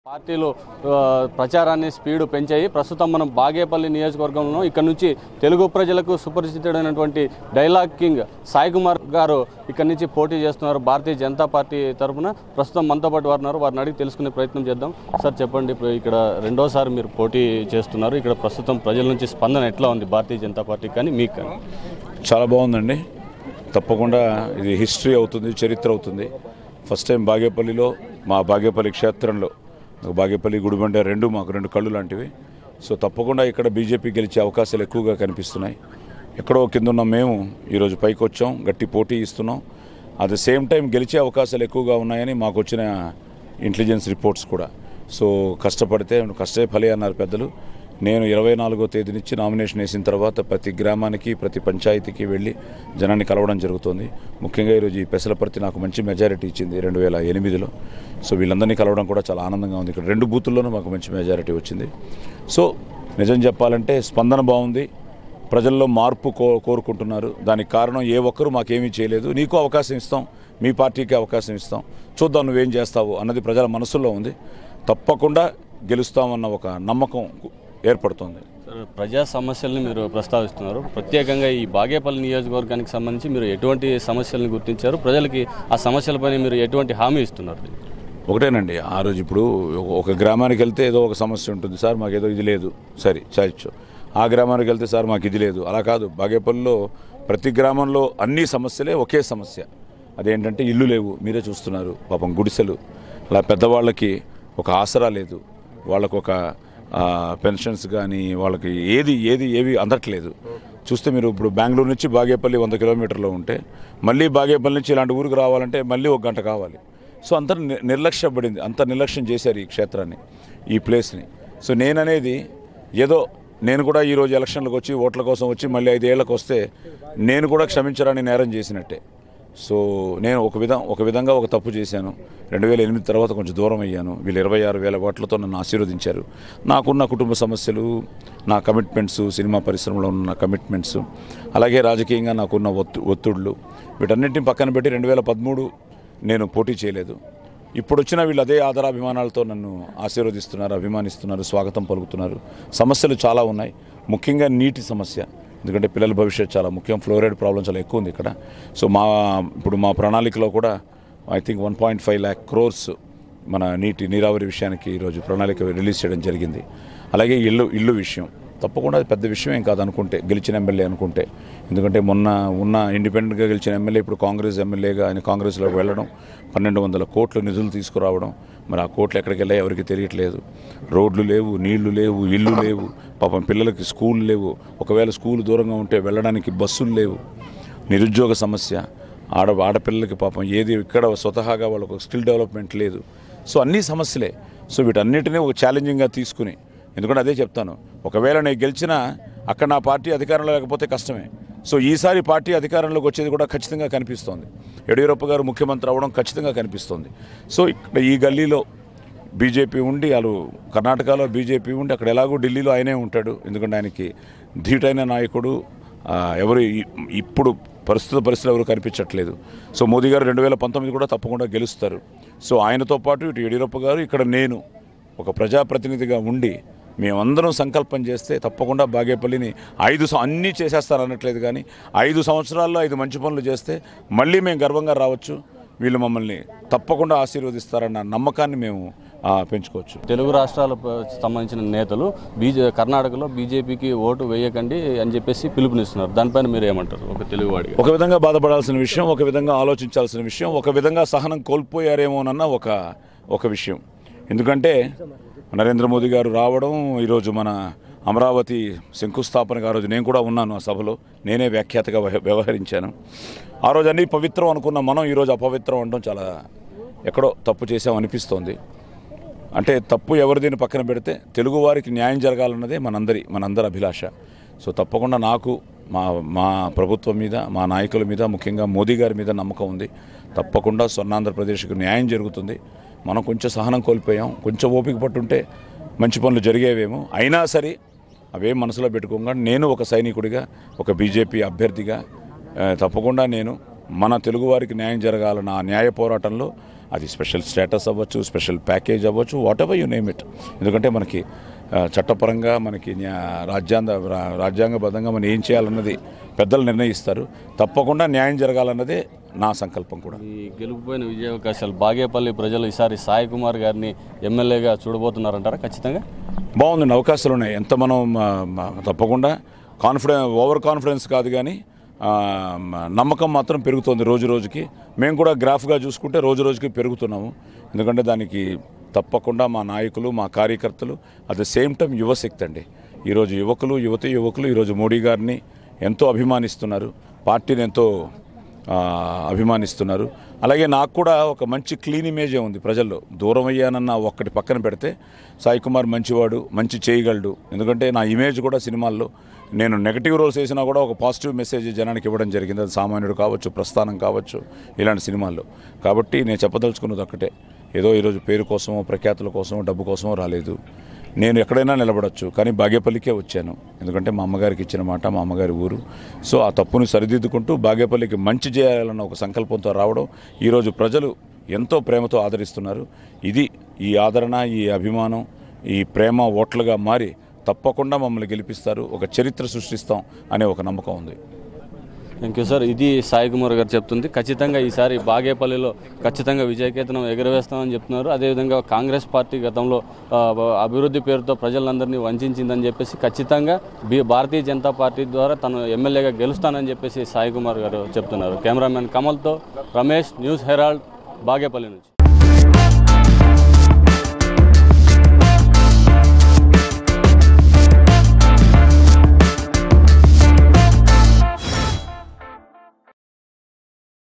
పార్టీలు ఆ, ప్రచారాన్ని స్పీడ్ పెంచాయి ప్రస్తుతం మనం బాగేపల్లి నియోజకవర్గంలో ఇక్కడ నుంచి తెలుగు ప్రజలకు సుపరిచితుడైనటువంటి డైలాగ్ కింగ్ సాయి కుమార్ గారు ఇక్కడ నుంచి పోటీ చేస్తున్నారు భారతీయ జనతా పార్టీ తరఫున ప్రస్తుతం మనతో పాటు వారు ఉన్నారు వారిని అడిగి తెలుసుకునే ప్రయత్నం చేద్దాం సార్ చెప్పండి ఇప్పుడు ఇక్కడ రెండోసారి మీరు పోటీ చేస్తున్నారు ఇక్కడ ప్రస్తుతం ప్రజల నుంచి స్పందన ఎట్లా ఉంది భారతీయ జనతా పార్టీకి కానీ మీకు కానీ చాలా బాగుందండి తప్పకుండా ఇది హిస్టరీ అవుతుంది చరిత్ర అవుతుంది ఫస్ట్ టైం బాగేపల్లిలో మా బాగేపల్లి క్షేత్రంలో బాగేపల్లి గుడిబండ రెండు మాకు రెండు కళ్ళు లాంటివి సో తప్పకుండా ఇక్కడ బీజేపీ గెలిచే అవకాశాలు ఎక్కువగా కనిపిస్తున్నాయి ఎక్కడో కింద ఉన్న మేము ఈరోజు పైకి వచ్చాం గట్టి పోటీ ఇస్తున్నాం అట్ ద సేమ్ టైం గెలిచే అవకాశాలు ఎక్కువగా ఉన్నాయని మాకు వచ్చిన ఇంటెలిజెన్స్ రిపోర్ట్స్ కూడా సో కష్టపడితే కష్టే ఫలి అన్నారు పెద్దలు నేను ఇరవై నాలుగో తేదీ నుంచి నామినేషన్ వేసిన తర్వాత ప్రతి గ్రామానికి ప్రతి పంచాయతీకి వెళ్ళి జనాన్ని కలవడం జరుగుతుంది ముఖ్యంగా ఈరోజు ఈ పెసలపర్తి నాకు మంచి మెజారిటీ ఇచ్చింది రెండు వేల ఎనిమిదిలో సో వీళ్ళందరినీ కలవడం కూడా చాలా ఆనందంగా ఉంది ఇక్కడ రెండు బూతుల్లోనూ మాకు మంచి మెజారిటీ వచ్చింది సో నిజం చెప్పాలంటే స్పందన బాగుంది ప్రజల్లో మార్పు కో కోరుకుంటున్నారు దానికి కారణం ఏ ఒక్కరూ మాకేమీ చేయలేదు నీకు అవకాశం ఇస్తాం మీ పార్టీకి అవకాశం ఇస్తాం చూద్దాం నువ్వేం చేస్తావు అన్నది ప్రజల మనసులో ఉంది తప్పకుండా గెలుస్తామన్న ఒక నమ్మకం ఏర్పడుతుంది సార్, ప్రజా సమస్యల్ని మీరు ప్రస్తావిస్తున్నారు ప్రత్యేకంగా ఈ బాగేపల్లి నియోజకవర్గానికి సంబంధించి మీరు ఎటువంటి సమస్యలను గుర్తించారు ప్రజలకి ఆ సమస్యలపైన మీరు ఎటువంటి హామీ ఇస్తున్నారు ఒకటేనండి ఆ రోజు ఇప్పుడు ఒక- ఒక గ్రామానికి వెళ్తే ఏదో ఒక సమస్య ఉంటుంది సార్ మాకు ఏదో ఇది లేదు సరే చాయచ్చు ఆ గ్రామానికి వెళ్తే సార్ మాకు ఇది లేదు అలా కాదు బాగేపల్లిలో ప్రతి గ్రామంలో అన్ని సమస్యలే ఒకే సమస్య అదేంటంటే ఇల్లు లేవు మీరే చూస్తున్నారు పాపం గుడిసెలు అలా పెద్దవాళ్ళకి ఒక ఆసరా లేదు వాళ్ళకు ఒక ఆ, పెన్షన్స్ కానీ వాళ్ళకి ఏది ఏది ఏవి అందట్లేదు చూస్తే మీరు ఇప్పుడు బెంగళూరు నుంచి బాగేపల్లి వంద కిలోమీటర్లో ఉంటే మళ్ళీ బాగేపల్లి నుంచి ఇలాంటి ఊరికి రావాలంటే మళ్ళీ ఒక గంట కావాలి సో అంత ని- నిర్లక్ష్యపడింది అంత నిర్లక్ష్యం చేశారు ఈ క్షేత్రాన్ని ఈ ప్లేస్ని సో నేననేది ఏదో నేను కూడా ఈరోజు ఎలక్షన్లకు వచ్చి ఓట్ల కోసం వచ్చి మళ్ళీ ఐదేళ్లకు వస్తే నేను కూడా క్షమించరాని నేరం చేసినట్టే సో నేను ఒక విధం ఒక విధంగా ఒక తప్పు చేశాను రెండు వేల ఎనిమిది తర్వాత కొంచెం దూరం అయ్యాను వీళ్ళు ఇరవై ఆరు వేల ఓట్లతో నన్ను ఆశీర్వదించారు నాకున్న కుటుంబ సమస్యలు నా కమిట్మెంట్స్ సినిమా పరిశ్రమలో ఉన్న కమిట్మెంట్స్ అలాగే రాజకీయంగా నాకున్న ఒత్తు ఒత్తిడులు వీటన్నిటిని పక్కన పెట్టి రెండు వేల పదమూడు నేను పోటీ చేయలేదు ఇప్పుడు వచ్చిన వీళ్ళు అదే ఆదరాభిమానాలతో నన్ను ఆశీర్వదిస్తున్నారు అభిమానిస్తున్నారు స్వాగతం పలుకుతున్నారు సమస్యలు చాలా ఉన్నాయి ముఖ్యంగా నీటి సమస్య ఎందుకంటే పిల్లల భవిష్యత్ చాలా ముఖ్యం ఫ్లోరైడ్ ప్రాబ్లం చాలా ఎక్కువ ఉంది ఇక్కడ సో మా ఇప్పుడు మా ప్రణాళికలో కూడా I think one point five lakh crores మన నీటి నీరావరి విషయానికి ఈరోజు ప్రణాళిక రిలీజ్ చేయడం జరిగింది అలాగే ఇల్లు ఇల్లు విషయం తప్పకుండా అది పెద్ద విషయం ఏం కాదు అనుకుంటే గెలిచిన ఎమ్మెల్యే అనుకుంటే ఎందుకంటే మొన్న ఉన్న ఇండిపెండెంట్గా గెలిచిన ఎమ్మెల్యే ఇప్పుడు కాంగ్రెస్ ఎమ్మెల్యేగా ఆయన కాంగ్రెస్లోకి వెళ్ళడం పన్నెండు వందల కోట్ల నిధులు తీసుకురావడం మరి ఆ కోట్లు ఎక్కడికి వెళ్ళాయి ఎవరికి తెలియట్లేదు రోడ్లు లేవు నీళ్లు లేవు ఇల్లు లేవు పాపం పిల్లలకి స్కూల్ లేవు ఒకవేళ స్కూల్ దూరంగా ఉంటే వెళ్ళడానికి బస్సులు లేవు నిరుద్యోగ సమస్య ఆడ ఆడపిల్లలకి పాపం ఏది ఇక్కడ స్వతహాగా వాళ్ళకు స్కిల్ డెవలప్మెంట్ లేదు సో అన్ని సమస్యలే సో వీటన్నిటినీ ఒక ఛాలెంజింగ్గా తీసుకుని ఎందుకంటే అదే చెప్తాను ఒకవేళ నేను గెలిచినా అక్కడ నా పార్టీ అధికారంలో లేకపోతే కష్టమే సో ఈసారి పార్టీ అధికారంలోకి వచ్చేది కూడా ఖచ్చితంగా కనిపిస్తోంది యడియూరప్ప గారు ముఖ్యమంత్రి అవ్వడం ఖచ్చితంగా కనిపిస్తోంది సో ఇక్కడ ఈ గల్లీలో బీజేపీ ఉండి వాళ్ళు కర్ణాటకలో బీజేపీ ఉండి అక్కడ ఎలాగో ఢిల్లీలో ఆయనే ఉంటాడు ఎందుకంటే ఆయనకి ధీటైన నాయకుడు ఆ, ఎవరు ఈ- ఇప్పుడు ప్రస్తుత పరిస్థితులు ఎవరు కనిపించట్లేదు సో మోదీ గారు రెండు వేల పంతొమ్మిది కూడా తప్పకుండా గెలుస్తారు సో ఆయనతో పాటు ఇటు యడియూరప్ప గారు ఇక్కడ నేను ఒక ప్రజాప్రతినిధిగా ఉండి మేమందరం సంకల్పం చేస్తే తప్పకుండా బాగేపల్లిని ఐదు సం- అన్నీ చేసేస్తారు అనట్లేదు కానీ ఐదు సంవత్సరాల్లో ఐదు మంచి పనులు చేస్తే మళ్ళీ మేము గర్వంగా రావచ్చు వీళ్ళు మమ్మల్ని తప్పకుండా ఆశీర్వదిస్తారన్న నమ్మకాన్ని మేము ఆ, పెంచుకోవచ్చు తెలుగు రాష్ట్రాలకు సంబంధించిన నేతలు బీజే కర్ణాటకలో బీజేపీకి ఓటు వేయకండి అని చెప్పేసి పిలుపునిస్తున్నారు దానిపైన మీరు ఏమంటారు ఒక తెలుగువాడిగా ఒక విధంగా బాధపడాల్సిన విషయం ఒక విధంగా ఆలోచించాల్సిన విషయం ఒక విధంగా సహనం కోల్పోయారేమోనన్న ఒక ఒక విషయం ఎందుకంటే నరేంద్ర మోదీ గారు రావడం ఈరోజు మన అమరావతి శంకుస్థాపనగా ఆ రోజు నేను కూడా ఉన్నాను ఆ సభలో నేనే వ్యాఖ్యాతగా వ్యవ- వ్యవహరించాను ఆ రోజు అన్ని పవిత్రం అనుకున్న మనం ఈరోజు అపవిత్రం అనడం చాలా ఎక్కడో తప్పు చేసాం అనిపిస్తోంది అంటే తప్పు ఎవరిదీని పక్కన పెడితే తెలుగువారికి న్యాయం జరగాలన్నదే మనందరి మనందరి అభిలాష సో తప్పకుండా నాకు మా మా ప్రభుత్వం మీద మా నాయకుల మీద ముఖ్యంగా మోదీ గారి మీద నమ్మకం ఉంది తప్పకుండా స్వర్ణాంధ్రప్రదేశ్కు న్యాయం జరుగుతుంది మనం కొంచెం సహనం కోల్పోయాం కొంచెం ఓపిక పట్టుంటే మంచి పనులు జరిగేవేమో అయినా సరే అవేం మనసులో పెట్టుకోగా నేను ఒక సైనికుడిగా ఒక బీజేపీ అభ్యర్థిగా ఆ, తప్పకుండా నేను మన తెలుగువారికి న్యాయం జరగాలన్న ఆ న్యాయ పోరాటంలో అది స్పెషల్ స్టేటస్ అవ్వచ్చు స్పెషల్ ప్యాకేజ్ అవ్వచ్చు whatever you name it ఎందుకంటే మనకి ఆ, చట్టపరంగా మనకి న్యా- రాజ్యాంగ రా- రాజ్యాంగబద్ధంగా మనం ఏం చేయాలన్నది పెద్దలు నిర్ణయిస్తారు తప్పకుండా న్యాయం జరగాలన్నదే నా సంకల్పం కూడా ఈ గెలుపుపోయిన విజయావకాశాలు బాగేపల్లి ప్రజలు ఈసారి సాయి కుమార్ గారిని ఎమ్మెల్యేగా చూడబోతున్నారంటారా ఖచ్చితంగా బాగుందండి అవకాశాలు ఉన్నాయి ఎంత మనం ఆ, మ- తప్పకుండా కాన్ఫిడెన్ ఓవర్ కాన్ఫిడెన్స్ కాదు కానీ ఆ, మ- నమ్మకం మాత్రం పెరుగుతోంది రోజు రోజుకి మేము కూడా గ్రాఫ్గా చూసుకుంటే రోజు రోజుకి పెరుగుతున్నాము ఎందుకంటే దానికి తప్పకుండా మా నాయకులు మా కార్యకర్తలు అట్ ద సేమ్ టైం యువశక్తి అండి ఈరోజు యువకులు యువతి యువకులు ఈరోజు మోడీ గారిని ఎంతో అభిమానిస్తున్నారు పార్టీని ఎంతో ఆ, అభిమానిస్తున్నారు అలాగే నాకు కూడా ఒక మంచి క్లీన్ ఇమేజే ఉంది ప్రజల్లో దూరం అయ్యానన్న ఒక్కటి పక్కన పెడితే సాయి కుమార్ మంచివాడు మంచి చేయగలడు ఎందుకంటే నా ఇమేజ్ కూడా సినిమాల్లో నేను నెగటివ్ రోల్స్ వేసినా కూడా ఒక పాజిటివ్ మెసేజ్ జనానికి ఇవ్వడం జరిగింది అది సామాన్యుడు కావచ్చు ప్రస్థానం కావచ్చు ఇలాంటి సినిమాల్లో కాబట్టి నేను చెప్పదలుచుకున్నది ఒక్కటే ఏదో ఈరోజు పేరు కోసమో ప్రఖ్యాతుల కోసమో డబ్బు కోసమో రాలేదు నేను ఎక్కడైనా నిలబడొచ్చు కానీ బాగేపల్లికే వచ్చాను ఎందుకంటే మా అమ్మగారికి ఇచ్చిన మాట మా అమ్మగారి ఊరు సో ఆ తప్పును సరిదిద్దుకుంటూ బాగేపల్లికి మంచి చేయాలన్న ఒక సంకల్పంతో రావడం ఈరోజు ప్రజలు ఎంతో ప్రేమతో ఆదరిస్తున్నారు ఇది ఈ ఆదరణ ఈ అభిమానం ఈ ప్రేమ ఓట్లుగా మారి తప్పకుండా మమ్మల్ని గెలిపిస్తారు ఒక చరిత్ర సృష్టిస్తాం అనే ఒక నమ్మకం ఉంది థ్యాంక్ యూ సార్ ఇది సాయి కుమార్ గారు చెప్తుంది ఖచ్చితంగా ఈసారి బాగేపల్లిలో ఖచ్చితంగా విజయకేతనం ఎగరవేస్తామని చెప్తున్నారు అదేవిధంగా కాంగ్రెస్ పార్టీ గతంలో ఆ, అభివృద్ధి పేరుతో ప్రజలందరినీ వంచిందని చెప్పేసి ఖచ్చితంగా బి భారతీయ జనతా పార్టీ ద్వారా తను ఎమ్మెల్యేగా గెలుస్తానని చెప్పేసి సాయి కుమార్ గారు చెప్తున్నారు కెమెరామెన్ కమల్తో రమేష్ న్యూస్ హెరాల్డ్ బాగేపల్లి నుంచి